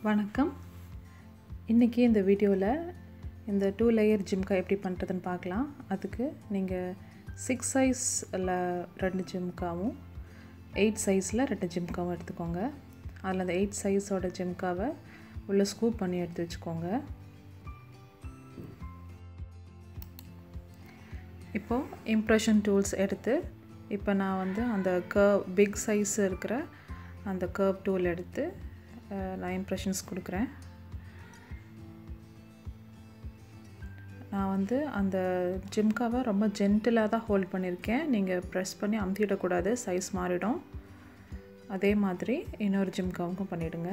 வணக்கம் இன்றைக்கி இந்த வீடியோவில் இந்த டூ லேயர் ஜிம்கா எப்படி பண்ணுறதுன்னு பார்க்கலாம் அதுக்கு நீங்கள் சிக்ஸ் சைஸில் ரெண்டு ஜிம்காவும் எயிட் சைஸில் ரெண்டு ஜிம்காவும் எடுத்துக்கோங்க அதில் அந்த எயிட் சைஸோட ஜிம்காவை உள்ளே ஸ்கூப் பண்ணி எடுத்து வச்சுக்கோங்க இப்போது இம்ப்ரெஷன் டூல்ஸ் எடுத்து இப்போ நான் வந்து அந்த கர்வ் பிக் சைஸ் இருக்கிற அந்த கர்வ் டூல் எடுத்து நான் இம்ப்ரெஷன்ஸ் கொடுக்குறேன் நான் வந்து அந்த ஜிம்காவை ரொம்ப ஜென்டிலாக தான் ஹோல்ட் பண்ணியிருக்கேன் நீங்கள் ப்ரெஸ் பண்ணி அமுத்திடக்கூடாது சைஸ் மாறிடும் அதே மாதிரி இன்னொரு ஜிம்காவுக்கும் பண்ணிவிடுங்க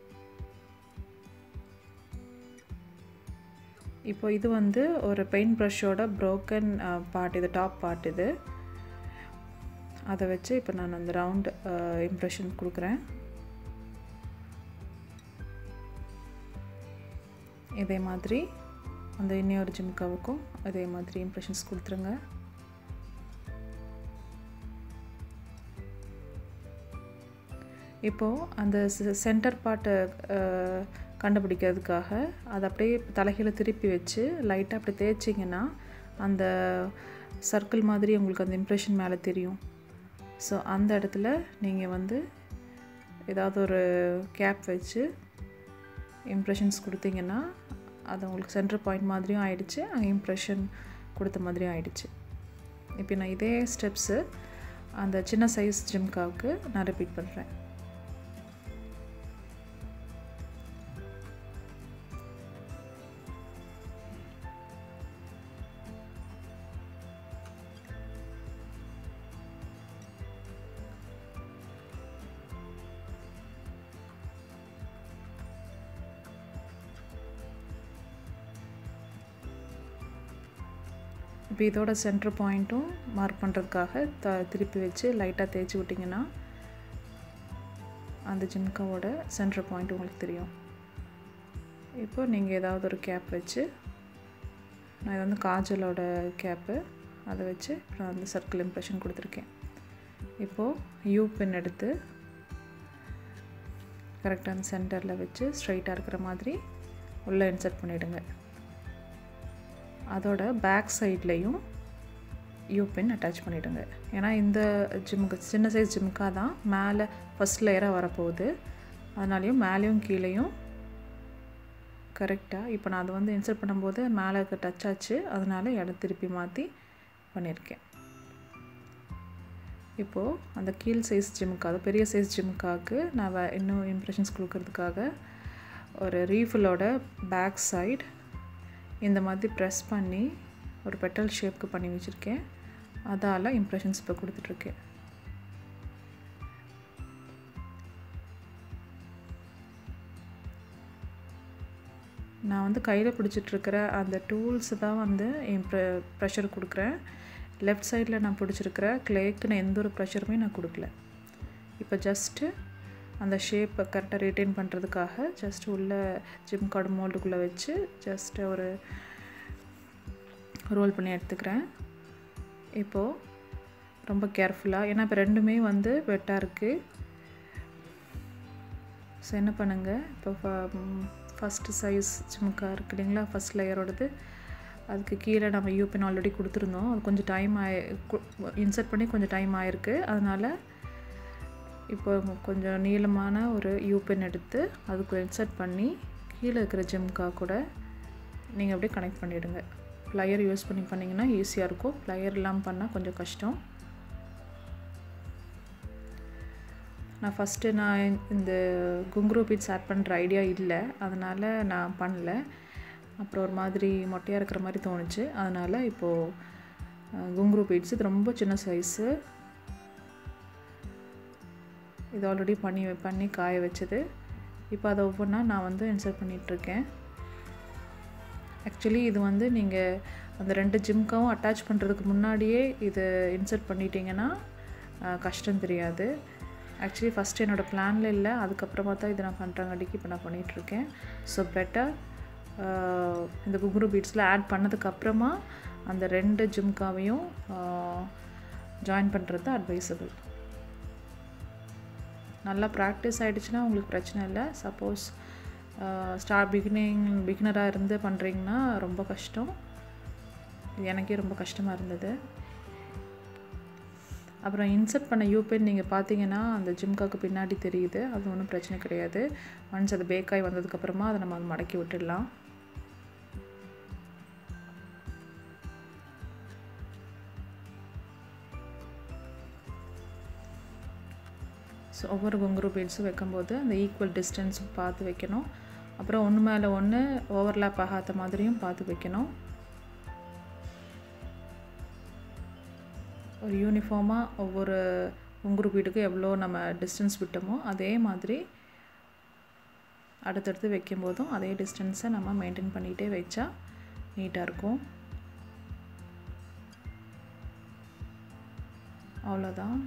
இப்போ இது வந்து ஒரு பெயிண்ட் ப்ரஷோட ப்ரோக்கன் பார்ட் இது டாப் பார்ட் இது அதை வச்சு இப்போ நான் அந்த ரவுண்ட் இம்ப்ரெஷன் கொடுக்குறேன் இதே மாதிரி அந்த இன்னொரு ஜிம்காவுக்கும் அதே மாதிரி இம்ப்ரெஷன்ஸ் கொடுத்துருங்க இப்போது அந்த சென்டர் பார்ட்டை கண்டுபிடிக்கிறதுக்காக அதை அப்படியே தலைகீழ திருப்பி வச்சு லைட்டாக அப்படி தேய்ச்சிங்கன்னா அந்த சர்க்கிள் மாதிரி உங்களுக்கு அந்த இம்ப்ரெஷன் மேலே தெரியும் ஸோ அந்த இடத்துல நீங்கள் வந்து ஏதாவது ஒரு கேப் வச்சு இம்ப்ரெஷன்ஸ் கொடுத்தீங்கன்னா அது உங்களுக்கு சென்டர் பாயிண்ட் மாதிரியும் ஆயிடுச்சு அங்கே இம்ப்ரெஷன் கொடுத்த மாதிரியும் ஆயிடுச்சு இப்போ நான் இதே ஸ்டெப்ஸு அந்த சின்ன சைஸ் ஜிம்காவுக்கு நான் ரிப்பீட் பண்ணுறேன் இப்போ இதோட சென்டர் பாயிண்ட்டும் மார்க் பண்ணுறதுக்காக த திருப்பி வச்சு லைட்டாக தேய்ச்சி விட்டிங்கன்னா அந்த ஜிம்காவோட சென்டர் பாயிண்ட் உங்களுக்கு தெரியும் இப்போ நீங்கள் ஏதாவது ஒரு கேப் வச்சு நான் இது வந்து காஜலோட கேப்பு அதை வச்சு நான் வந்து சர்க்கிள் இம்ப்ரெஷன் கொடுத்துருக்கேன் இப்போது யூ பென் எடுத்து கரெக்டான சென்டரில் வச்சு ஸ்ட்ரைட்டாக இருக்கிற மாதிரி உள்ளே இன்சர்ட் பண்ணிவிடுங்க அதோட பேக் சைட்லேயும் யூ பின் அட்டாச் பண்ணிவிடுங்க ஏன்னா இந்த ஜிம்முக்கு சின்ன சைஸ் ஜிம்முக்காக தான் மேலே ஃபஸ்ட் லேயராக வரப்போகுது அதனாலையும் மேலேயும் கீழேயும் கரெக்டாக இப்போ நான் அதை வந்து இன்சர்ட் பண்ணும்போது மேலே டச் ஆச்சு அதனால் இடம் திருப்பி மாற்றி பண்ணியிருக்கேன் இப்போது அந்த கீழ் சைஸ் ஜிம்முக்காக பெரிய சைஸ் ஜிம்முக்காவுக்கு நான் வே இன்னும் இம்ப்ரெஷன்ஸ் கொடுக்கறதுக்காக ஒரு ரீஃபிலோட பேக் சைடு இந்த மாதிரி ப்ரெஸ் பண்ணி ஒரு பெட்டல் ஷேப்க்கு பண்ணி வச்சுருக்கேன் அதால் இம்ப்ரெஷன்ஸ் இப்போ கொடுத்துட்ருக்கேன் நான் வந்து கையில் பிடிச்சிட்ருக்கிற அந்த டூல்ஸு தான் வந்து என் ப்ரெ ப்ரெஷர் கொடுக்குறேன் லெஃப்ட் சைடில் நான் பிடிச்சிருக்கிற கிளேக்கு நான் எந்த ஒரு ப்ரெஷருமே நான் கொடுக்கல இப்போ ஜஸ்ட்டு அந்த ஷேப்பை கரெக்டாக ரிட்டைன் பண்ணுறதுக்காக ஜஸ்ட் உள்ள ஜிம் கார்டு மோல்டுக்குள்ளே வச்சு ஜஸ்ட் ஒரு ரோல் பண்ணி எடுத்துக்கிறேன் இப்போது ரொம்ப கேர்ஃபுல்லாக ஏன்னா இப்போ ரெண்டுமே வந்து வெட்டாக இருக்குது ஸோ என்ன பண்ணுங்கள் இப்போ ஃபஸ்ட்டு சைஸ் ஜிம்கா இருக்கு இல்லைங்களா ஃபஸ்ட் லேயரோடது அதுக்கு கீழே நம்ம யூபின் ஆல்ரெடி கொடுத்துருந்தோம் அது கொஞ்சம் டைம் ஆயி இன்சர்ட் பண்ணி கொஞ்சம் டைம் ஆயிருக்கு அதனால் இப்போ கொஞ்சம் நீளமான ஒரு யூபின் எடுத்து அதுக்கு இன்சர்ட் பண்ணி கீழே இருக்கிற ஜிம்கா கூட நீங்கள் அப்படியே கனெக்ட் பண்ணிவிடுங்க ப்ளையர் யூஸ் பண்ணி பண்ணிங்கன்னா ஈஸியாக இருக்கும் ப்ளையர் இல்லாமல் பண்ணால் கொஞ்சம் கஷ்டம் நான் ஃபஸ்ட்டு நான் இந்த குங்குரு பீட்ஸ் ஆட் பண்ணுற ஐடியா இல்லை அதனால் நான் பண்ணல அப்புறம் ஒரு மாதிரி மொட்டையாக இருக்கிற மாதிரி தோணுச்சு அதனால் இப்போது குங்குரு பீட்ஸ் இது ரொம்ப சின்ன சைஸு இது ஆல்ரெடி பண்ணி பண்ணி காய வச்சது இப்போ அதை ஒவ்வொன்றா நான் வந்து இன்சர்ட் பண்ணிகிட்ருக்கேன் ஆக்சுவலி இது வந்து நீங்கள் அந்த ரெண்டு ஜிம்காவும் அட்டாச் பண்ணுறதுக்கு முன்னாடியே இது இன்சர்ட் பண்ணிட்டீங்கன்னா கஷ்டம் தெரியாது ஆக்சுவலி ஃபஸ்ட்டு என்னோடய பிளானில் இல்லை அதுக்கப்புறமா தான் இது நான் பண்ணுறங்காட்டிக்கு இப்போ நான் பண்ணிகிட்ருக்கேன் ஸோ பெட்டர் இந்த குங்குரு பீட்ஸில் ஆட் பண்ணதுக்கப்புறமா அந்த ரெண்டு ஜிம்காவையும் ஜாயின் பண்ணுறது அட்வைசபிள் நல்லா ப்ராக்டிஸ் ஆகிடுச்சுன்னா உங்களுக்கு பிரச்சனை இல்லை சப்போஸ் ஸ்டார்ட் பிகினிங் பிகினராக இருந்து பண்ணுறீங்கன்னா ரொம்ப கஷ்டம் இது எனக்கே ரொம்ப கஷ்டமாக இருந்தது அப்புறம் இன்சர்ட் பண்ண யூபின் நீங்கள் பார்த்தீங்கன்னா அந்த ஜிம்காக்கு பின்னாடி தெரியுது அது ஒன்றும் பிரச்சனை கிடையாது ஒன்ஸ் அது பேக்காய் வந்ததுக்கப்புறமா அதை நம்ம அதை மடக்கி விட்டுடலாம் ஸோ ஒவ்வொரு குங்குரு பீட்ஸும் வைக்கும்போது அந்த ஈக்குவல் டிஸ்டன்ஸ் பார்த்து வைக்கணும் அப்புறம் ஒன்று மேலே ஒன்று ஓவர்லேப் ஆகாத மாதிரியும் பார்த்து வைக்கணும் ஒரு யூனிஃபார்மாக ஒவ்வொரு குங்குரு பீடுக்கு எவ்வளோ நம்ம டிஸ்டன்ஸ் விட்டோமோ அதே மாதிரி அடுத்தடுத்து வைக்கும்போதும் அதே டிஸ்டன்ஸை நம்ம மெயின்டைன் பண்ணிகிட்டே வச்சா நீட்டாக இருக்கும் அவ்வளோதான்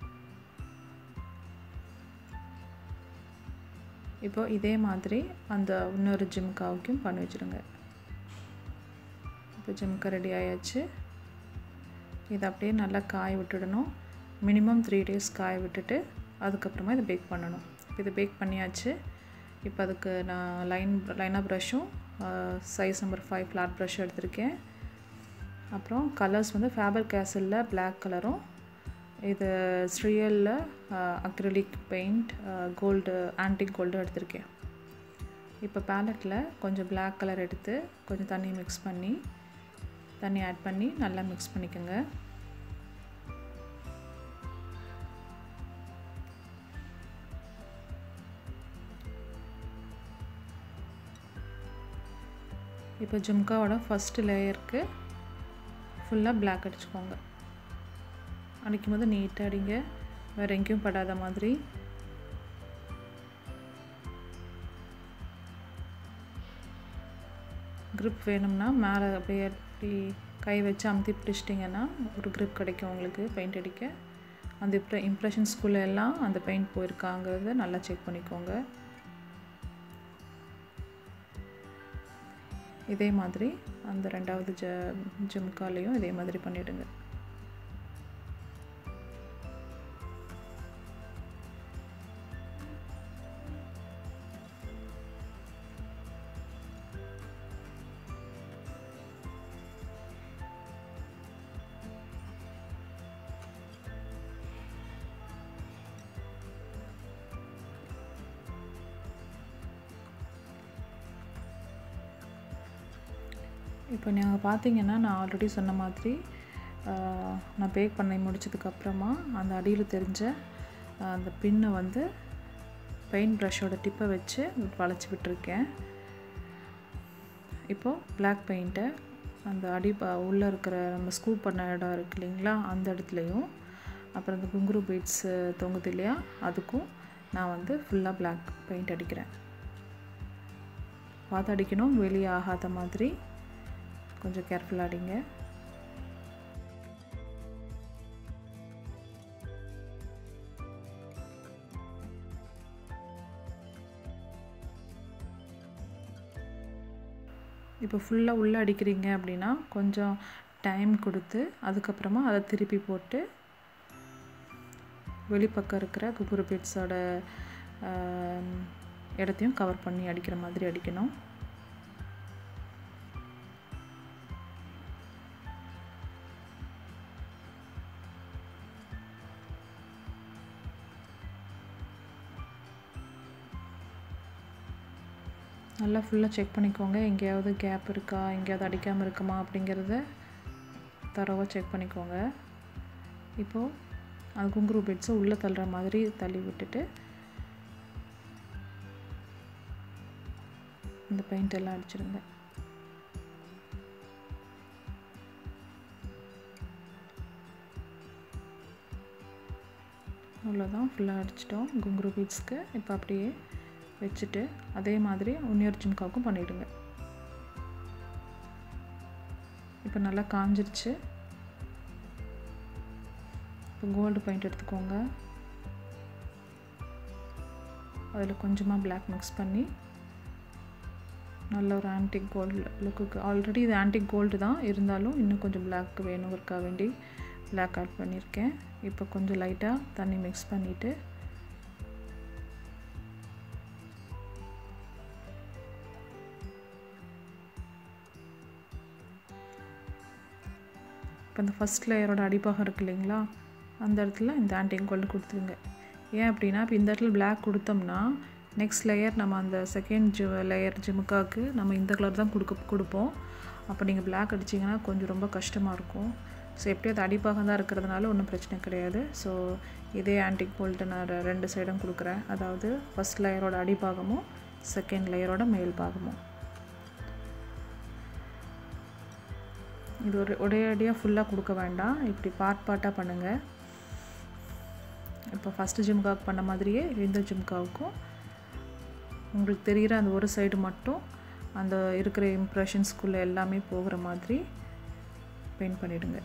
இப்போ இதே மாதிரி அந்த இன்னொரு ஜிம்காவுக்கும் பண்ணி வச்சுருங்க இப்போ ஜிம்கா ரெடி ஆயாச்சு இதை அப்படியே நல்லா காய விட்டுடணும் மினிமம் த்ரீ டேஸ் காய விட்டுட்டு அதுக்கப்புறமா இதை பேக் பண்ணணும் இப்போ இதை பேக் பண்ணியாச்சு இப்போ அதுக்கு நான் லைன் லைனாக ப்ரஷ்ஷும் size number five flat brush எடுத்திருக்கேன் அப்புறம் கலர்ஸ் வந்து ஃபேபர் கேசலில் பிளாக் கலரும் இது ஸ்ரீயலில் acrylic paint gold antique gold எடுத்திருக்கேன் இப்போ பேலட்டில் கொஞ்சம் பிளாக் கலர் எடுத்து கொஞ்சம் தண்ணி மிக்ஸ் பண்ணி தண்ணி ஆட் பண்ணி நல்லா மிக்ஸ் பண்ணிக்கோங்க இப்போ ஜும்காவோட ஃபஸ்ட்டு லேயருக்கு ஃபுல்லாக பிளாக் அடிச்சுக்கோங்க அடிக்கும் போது நீட்டாக அடிங்க வேறு எங்கேயும் படாத மாதிரி க்ரிப் வேணும்னா மேலே அப்படியே அப்படி கை வச்சு அமுத்தி பிடிச்சிட்டிங்கன்னா ஒரு க்ரிப் கிடைக்கும் உங்களுக்கு பெயிண்ட் அடிக்க அந்த இம்ப்ர இம்ப்ரெஷன் ஸ்கூலில் எல்லாம் அந்த பெயிண்ட் போயிருக்காங்கிறத நல்லா செக் பண்ணிக்கோங்க இதே மாதிரி அந்த ரெண்டாவது ஜ ஜிம்காலையும் இதே மாதிரி பண்ணிவிடுங்க இப்போ நீங்கள் பார்த்தீங்கன்னா நான் ஆல்ரெடி சொன்ன மாதிரி நான் பேக் பண்ணி முடிச்சதுக்கப்புறமா அந்த அடியில் தெரிஞ்ச அந்த பின்னை வந்து பெயிண்ட் ப்ரஷோட டிப்பை வச்சு வளைச்சி விட்டுருக்கேன் இப்போது பிளாக் பெயிண்ட்டை அந்த அடி உள்ளே இருக்கிற நம்ம ஸ்கூப் பண்ண இடம் இருக்கு இல்லைங்களா அந்த இடத்துலையும் அப்புறம் இந்த குங்குரு பீட்ஸு தொங்குது இல்லையா அதுக்கும் நான் வந்து ஃபுல்லாக பிளாக் பெயிண்ட் அடிக்கிறேன் பார்த்து அடிக்கணும் வெளியே ஆகாத மாதிரி கொஞ்சம் கேர்ஃபுல்லாக அடிங்க இப்போ ஃபுல்லாக உள்ளே அடிக்கிறீங்க அப்படின்னா கொஞ்சம் டைம் கொடுத்து அதுக்கப்புறமா அதை திருப்பி போட்டு வெளிப்பக்கம் இருக்கிற குக்குரு பீட்ஸோட இடத்தையும் கவர் பண்ணி அடிக்கிற மாதிரி அடிக்கணும் நல்லா ஃபுல்லாக செக் பண்ணிக்கோங்க எங்கேயாவது கேப் இருக்கா எங்கேயாவது அடிக்காமல் இருக்குமா அப்படிங்கிறத தரவாக செக் பண்ணிக்கோங்க இப்போது அது குங்குரு பெட்ஸை உள்ளே தள்ளுற மாதிரி தள்ளி விட்டுட்டு இந்த பெயிண்ட் எல்லாம் அடிச்சிருங்க அவ்வளோதான் ஃபுல்லாக அடிச்சிட்டோம் குங்குரு பீட்ஸ்க்கு இப்போ அப்படியே வச்சுட்டு அதே மாதிரி உன்னியர் ஜிம்காவுக்கும் பண்ணிவிடுங்க இப்போ நல்லா காஞ்சிருச்சு இப்போ கோல்டு பெயிண்ட் எடுத்துக்கோங்க அதில் கொஞ்சமாக பிளாக் மிக்ஸ் பண்ணி நல்ல ஒரு ஆன்டிக் கோல்டு லுக்குக்கு ஆல்ரெடி இது ஆன்டிக் கோல்டு தான் இருந்தாலும் இன்னும் கொஞ்சம் பிளாக் வேணுங்கிறக்காக வேண்டி பிளாக் ஆட் பண்ணியிருக்கேன் இப்போ கொஞ்சம் லைட்டாக தண்ணி மிக்ஸ் பண்ணிவிட்டு இப்போ இந்த ஃபஸ்ட் லேயரோட அடிப்பாகம் இருக்கு இல்லைங்களா அந்த இடத்துல இந்த ஆன்டிங் கோல்டு கொடுத்துருங்க ஏன் அப்படின்னா இப்போ இந்த இடத்துல பிளாக் கொடுத்தோம்னா நெக்ஸ்ட் லேயர் நம்ம அந்த செகண்ட் ஜி லேயர் ஜிமுக்காவுக்கு நம்ம இந்த கலர் தான் கொடுக்க கொடுப்போம் அப்போ நீங்கள் பிளாக் அடிச்சிங்கன்னா கொஞ்சம் ரொம்ப கஷ்டமாக இருக்கும் ஸோ எப்படியும் அது அடிப்பாகம் தான் இருக்கிறதுனால ஒன்றும் பிரச்சனை கிடையாது ஸோ இதே ஆன்டிக் கோல்டு நான் ரெண்டு சைடும் கொடுக்குறேன் அதாவது ஃபஸ்ட் லேயரோட அடிப்பாகமும் செகண்ட் லேயரோட மேல் பாகமும் இது ஒரு ஒரே அடியாக ஃபுல்லாக கொடுக்க வேண்டாம் இப்படி பார்ட் பார்ட்டாக பண்ணுங்கள் இப்போ ஃபஸ்ட்டு ஜிம்காவுக்கு பண்ண மாதிரியே இந்த ஜிம்காவுக்கும் உங்களுக்கு தெரிகிற அந்த ஒரு சைடு மட்டும் அந்த இருக்கிற இம்ப்ரெஷன்ஸ்குள்ளே எல்லாமே போகிற மாதிரி பெயிண்ட் பண்ணிவிடுங்க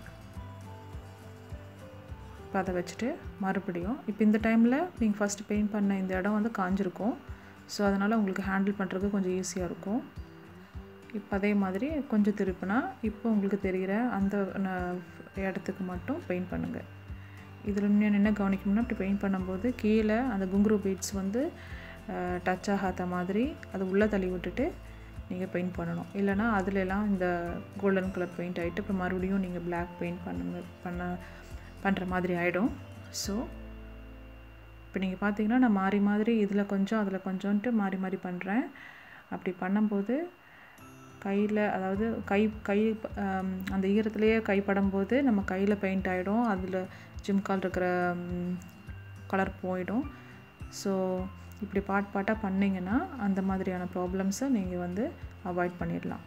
இப்போ அதை வச்சுட்டு மறுபடியும் இப்போ இந்த டைமில் நீங்கள் ஃபஸ்ட்டு பெயிண்ட் பண்ண இந்த இடம் வந்து காஞ்சிருக்கும் ஸோ அதனால் உங்களுக்கு ஹேண்டில் பண்ணுறதுக்கு கொஞ்சம் ஈஸியாக இருக்கும் இப்போ அதே மாதிரி கொஞ்சம் திருப்பினா இப்போ உங்களுக்கு தெரிகிற அந்த இடத்துக்கு மட்டும் பெயிண்ட் பண்ணுங்கள் இதில் இன்னும் என்ன கவனிக்கணும்னா இப்படி பெயிண்ட் பண்ணும்போது கீழே அந்த குங்குரு பீட்ஸ் வந்து டச் ஆகாத மாதிரி அதை உள்ளே தள்ளி விட்டுட்டு நீங்கள் பெயிண்ட் பண்ணணும் இல்லைனா அதுலலாம் இந்த கோல்டன் கலர் பெயிண்ட் ஆகிட்டு அப்புறம் மறுபடியும் நீங்கள் பிளாக் பெயிண்ட் பண்ண பண்ண பண்ணுற மாதிரி ஆகிடும் ஸோ இப்போ நீங்கள் பார்த்தீங்கன்னா நான் மாறி மாதிரி இதில் கொஞ்சம் அதில் கொஞ்சோன்ட்டு மாறி மாறி பண்ணுறேன் அப்படி பண்ணும்போது கையில் அதாவது கை கை அந்த ஈரத்துலேயே கைப்படும் போது நம்ம கையில் பெயிண்ட் ஆகிடும் அதில் ஜிம்கால் இருக்கிற கலர் போயிடும் ஸோ இப்படி பாட் பாட்டாக பண்ணிங்கன்னா அந்த மாதிரியான ப்ராப்ளம்ஸை நீங்கள் வந்து அவாய்ட் பண்ணிடலாம்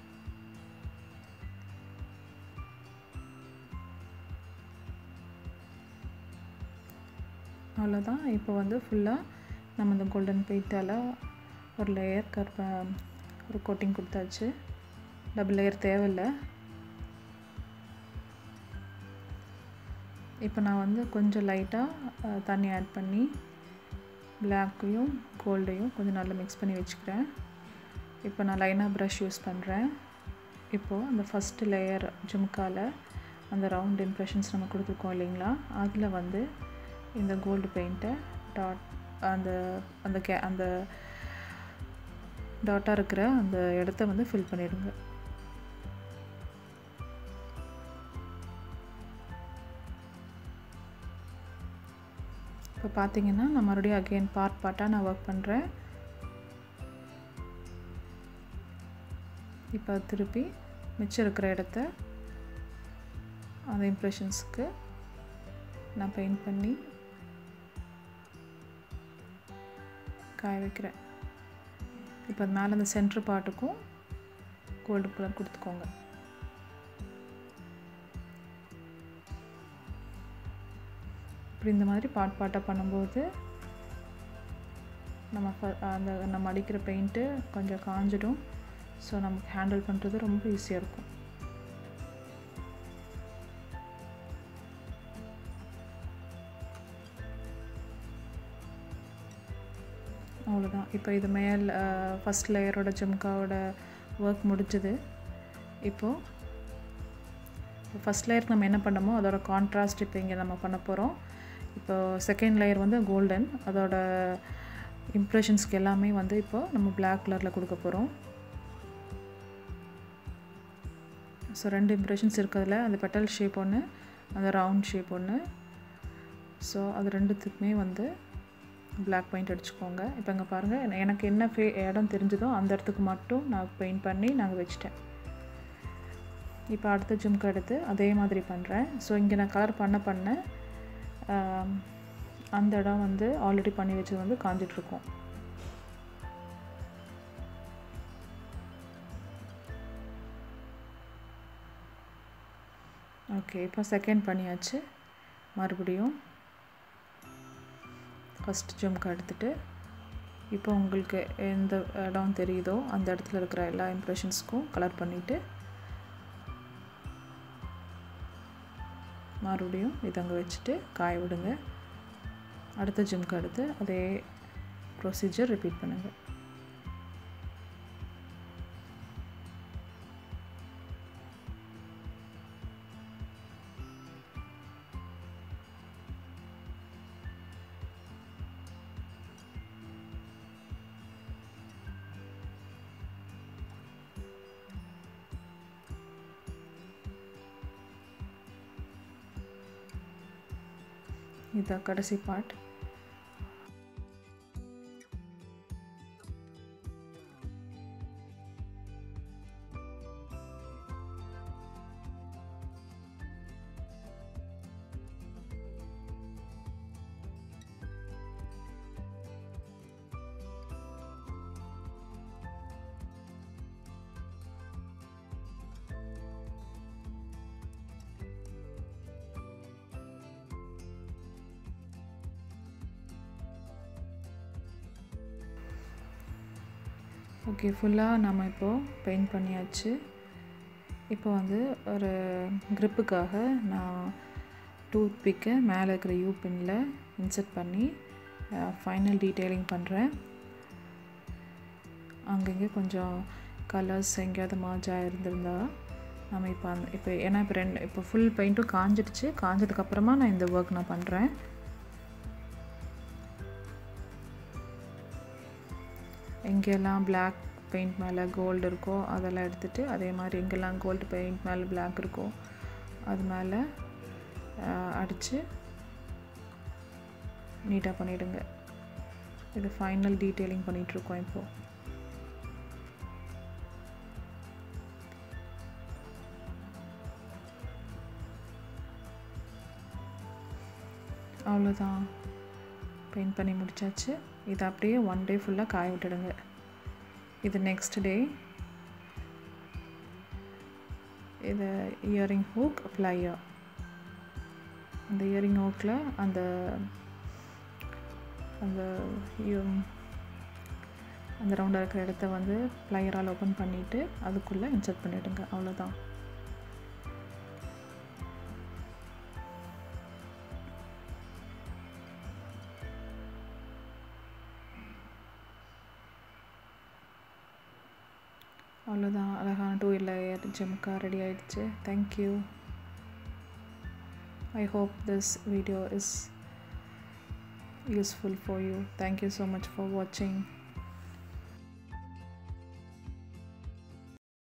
அவ்வளோதான் இப்போ வந்து ஃபுல்லாக நம்ம இந்த கோல்டன் பெயிண்டால் ஒரு லேயர் கற்ப ஒரு கோட்டிங் கொடுத்தாச்சு டபுள் லேயர் தேவையில்லை இப்போ நான் வந்து கொஞ்சம் லைட்டாக தண்ணி ஆட் பண்ணி பிளாக்கையும் கோல்டையும் கொஞ்சம் நல்லா மிக்ஸ் பண்ணி வச்சுக்கிறேன் இப்போ நான் லைனாக ப்ரஷ் யூஸ் பண்ணுறேன் இப்போது அந்த ஃபஸ்ட்டு லேயர் ஜும்காவில் அந்த ரவுண்ட் இம்ப்ரெஷன்ஸ் நம்ம கொடுத்துருக்கோம் இல்லைங்களா அதில் வந்து இந்த கோல்டு பெயிண்ட்டை டாட் அந்த அந்த கே அந்த டாட்டாக இருக்கிற அந்த இடத்த வந்து ஃபில் பண்ணிடுங்க இப்போ பார்த்தீங்கன்னா நான் மறுபடியும் அகெயின் பார்ட் பார்ட்டாக நான் ஒர்க் பண்ணுறேன் இப்போ திருப்பி மிச்சம் இருக்கிற இடத்த அந்த இம்ப்ரெஷன்ஸுக்கு நான் பெயிண்ட் பண்ணி காய வைக்கிறேன் இப்போ அது மேலே அந்த சென்ட்ரு பார்ட்டுக்கும் கோல்டு கலர் கொடுத்துக்கோங்க இப்படி இந்த மாதிரி பாட் பாட்டாக பண்ணும்போது நம்ம அந்த நம்ம அடிக்கிற பெயிண்ட்டு கொஞ்சம் காஞ்சிடும் ஸோ நமக்கு ஹேண்டில் பண்ணுறது ரொம்ப ஈஸியாக இருக்கும் அவ்வளோதான் இப்போ இது மேல் ஃபஸ்ட் லேயரோட ஜிம்காவோட ஒர்க் முடிஞ்சது இப்போது ஃபஸ்ட் லேயருக்கு நம்ம என்ன பண்ணமோ அதோட கான்ட்ராஸ்ட் இப்போ இங்கே நம்ம பண்ண போகிறோம் இப்போ செகண்ட் லேயர் வந்து கோல்டன் அதோட இம்ப்ரெஷன்ஸ்க்கு எல்லாமே வந்து இப்போ நம்ம பிளாக் கலரில் கொடுக்க போகிறோம் ஸோ ரெண்டு இம்ப்ரெஷன்ஸ் இருக்கிறதுல அந்த பெட்டல் ஷேப் ஒன்று அந்த ரவுண்ட் ஷேப் ஒன்று ஸோ அது ரெண்டுத்துக்குமே வந்து பிளாக் பெயிண்ட் அடிச்சுக்கோங்க இப்போ இங்கே பாருங்கள் எனக்கு என்ன ஃபே இடம் தெரிஞ்சதோ அந்த இடத்துக்கு மட்டும் நான் பெயிண்ட் பண்ணி நாங்கள் வச்சிட்டேன் இப்போ அடுத்த ஜிம்க்கு எடுத்து அதே மாதிரி பண்ணுறேன் ஸோ இங்கே நான் கலர் பண்ண பண்ண அந்த இடம் வந்து ஆல்ரெடி பண்ணி வச்சது வந்து காஞ்சிட்ருக்கோம் ஓகே இப்போ செகண்ட் பண்ணியாச்சு மறுபடியும் ஃபஸ்ட் ஜம்க்கு எடுத்துகிட்டு இப்போ உங்களுக்கு எந்த இடம் தெரியுதோ அந்த இடத்துல இருக்கிற எல்லா இம்ப்ரெஷன்ஸ்க்கும் கலர் பண்ணிவிட்டு மறுபடியும் இதை அங்கே வச்சுட்டு காய விடுங்க அடுத்த ஜிம்க்கு அடுத்து அதே ப்ரொசீஜர் ரிப்பீட் பண்ணுங்கள் இதுதான் கடைசி பார்ட் ஓகே ஃபுல்லாக நம்ம இப்போது பெயிண்ட் பண்ணியாச்சு இப்போ வந்து ஒரு க்ரிப்புக்காக நான் டூத் பிக்கை மேலே இருக்கிற யூ பின்னில் இன்சர்ட் பண்ணி ஃபைனல் டீட்டெயிலிங் பண்ணுறேன் அங்கங்கே கொஞ்சம் கலர்ஸ் எங்கேயாவது மாஜாக இருந்திருந்தா நம்ம இப்போ அந்த இப்போ ஏன்னா இப்போ ரெண்டு இப்போ ஃபுல் பெயிண்ட்டும் காஞ்சிடுச்சு காஞ்சதுக்கப்புறமா நான் இந்த ஒர்க் நான் பண்ணுறேன் எங்கெல்லாம் பிளாக் பெயிண்ட் மேலே கோல்டு இருக்கோ அதெல்லாம் எடுத்துகிட்டு அதே மாதிரி எங்கெல்லாம் கோல்டு பெயிண்ட் மேலே பிளாக் இருக்கோ அது மேலே அடித்து நீட்டாக பண்ணிவிடுங்க இது ஃபைனல் டீட்டெயிலிங் பண்ணிகிட்ருக்கோம் இப்போது அவ்வளோதான் பெயிண்ட் பண்ணி முடிச்சாச்சு இதை அப்படியே ஒன் டே ஃபுல்லாக காய விட்டுடுங்க இது நெக்ஸ்ட் டே இது இயரிங் ஹூக் ஃப்ளையர் அந்த இயரிங் ஹூக்கில் அந்த அந்த அந்த ரவுண்டாக இருக்கிற இடத்த வந்து ப்ளையரால் ஓப்பன் பண்ணிவிட்டு அதுக்குள்ளே இன்சர்ட் பண்ணிவிடுங்க அவ்வளோதான் அவ்வளோதான் அழகான டூ வீலர் ஜிம்கா ரெடி ஆயிடுச்சு thank you I hope this video is useful for you thank you so much for watching